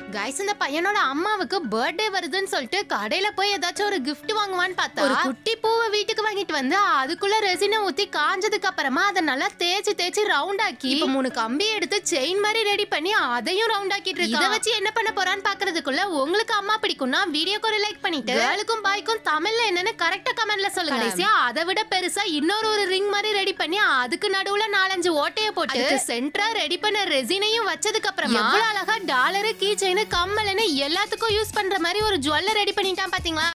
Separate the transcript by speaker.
Speaker 1: guys இந்த பையனோட அம்மாவுக்கு பர்த்டே வருதுன்னு சொல்லிட்டு கடையில போய் ஏதாச்சும் ஒரு gift வாங்குவான்னு பார்த்தா ஒரு குட்டி பூவை வீட்டுக்கு வாங்கிட்டு வந்து அதுக்குள்ள ரெசினை ஊத்தி காஞ்சதுக்கு அப்புறமா அதை நல்லா தேய்ச்சி தேய்ச்சி ரவுண்ட் ஆக்கி இப்ப மூணு கம்பி எடுத்து செயின் மாதிரி ரெடி பண்ணி அதையும் ரவுண்ட் ஆக்கிட்டு இருக்கு இதை வச்சு என்ன பண்ண போறான்னு பாக்குறதுக்குள்ள உங்களுக்கு அம்மா பிடிக்கும்னா வீடியோக்கு ஒரு லைக் பண்ணிட்டு கேர்ளுக்கும் பாய்க்கும் தமிழ்ல என்னன்னு கரெக்டா கமெண்ட்ல சொல்லுங்க கடைசியா அதை விட பெருசா இன்னொரு ஒரு ரிங் மாதிரி ரெடி பண்ணி அதுக்கு நடுவுல நாலஞ்சு ஓட்டைய போட்டு சென்டரா ரெடி பண்ண ரெசினையும் வச்சதுக்கு அப்புறமா எவ்வளவு அழகா டாலரு கீ செயின் கம்மல்னு எல்லாத்துக்கும் யூஸ் பண்ற மாதிரி ஒரு ஜுவல்ல ரெடி பண்ணிட்டான் பாத்தீங்களா